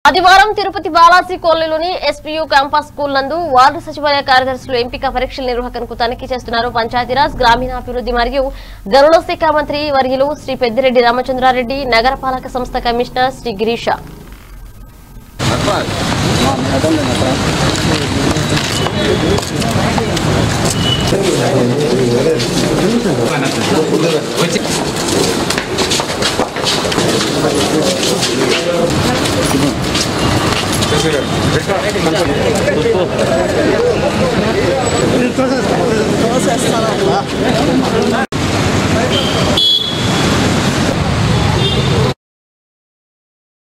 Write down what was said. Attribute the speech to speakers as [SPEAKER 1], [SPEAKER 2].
[SPEAKER 1] ఆదివారం తిరుపతి బాలాజీ కాలనీలోని SPU campus school నందు వార్డు సచివాలయ కార్యదర్శులు ఎంపిక పరీక్షల నిర్వహణకు తనిఖీ చేస్తున్నారు పంచాయతీరాజ్ గ్రామీణాభివృద్ధి మరియు గరుడ శాఖ మంత్రి వర్యులు శ్రీ పెద్దిరెడ్డి రామచంద్రారెడ్డి నగరపాలక సంస్థ కమిషనర్ శ్రీ గిరీష